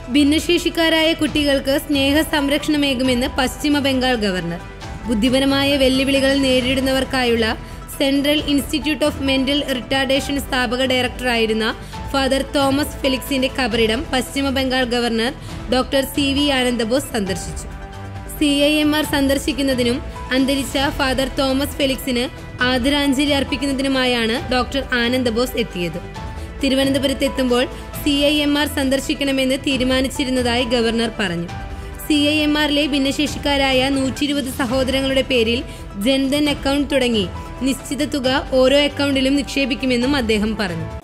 ഭിന്നശേഷിക്കാരായ കുട്ടികൾക്ക് സ്നേഹ സംരക്ഷണമേകുമെന്ന് പശ്ചിമ ബംഗാൾ ഗവർണർ ബുദ്ധിപരമായ വെല്ലുവിളികൾ നേരിടുന്നവർക്കായുള്ള central institute of mental retardation സ്ഥാപക ഡയറക്ടറായിരുന്ന ഫാദർ തോമസ് ഫെലിക്സിന്റെ കബറിടം Paschima Bengal governor doctor C V Anandabose സന്ദർശിച്ചു സി ഐ എം ആർ സന്ദർശിക്കുന്നതിനും അന്തരിച്ച ഫാദർ തോമസ് ഫെലിക്സിന് ആദരാഞ്ജലി അർപ്പിക്കുന്നതിനുമായാണ് ഡോക്ടർ ആനന്ദബോസ് എത്തിയത് തിരുവനന്തപുരത്ത് എത്തുമ്പോൾ സി ഐ എം ആർ സന്ദർശിക്കണമെന്ന് തീരുമാനിച്ചിരുന്നതായി ഗവർണർ പറഞ്ഞു സി ഐ എം ആറിലെ ഭിന്നശേഷിക്കാരായ നൂറ്റി ഇരുപത് സഹോദരങ്ങളുടെ പേരിൽ ജൻധൻ അക്കൗണ്ട് തുടങ്ങി നിശ്ചിത തുക ഓരോ അക്കൗണ്ടിലും നിക്ഷേപിക്കുമെന്നും അദ്ദേഹം പറഞ്ഞു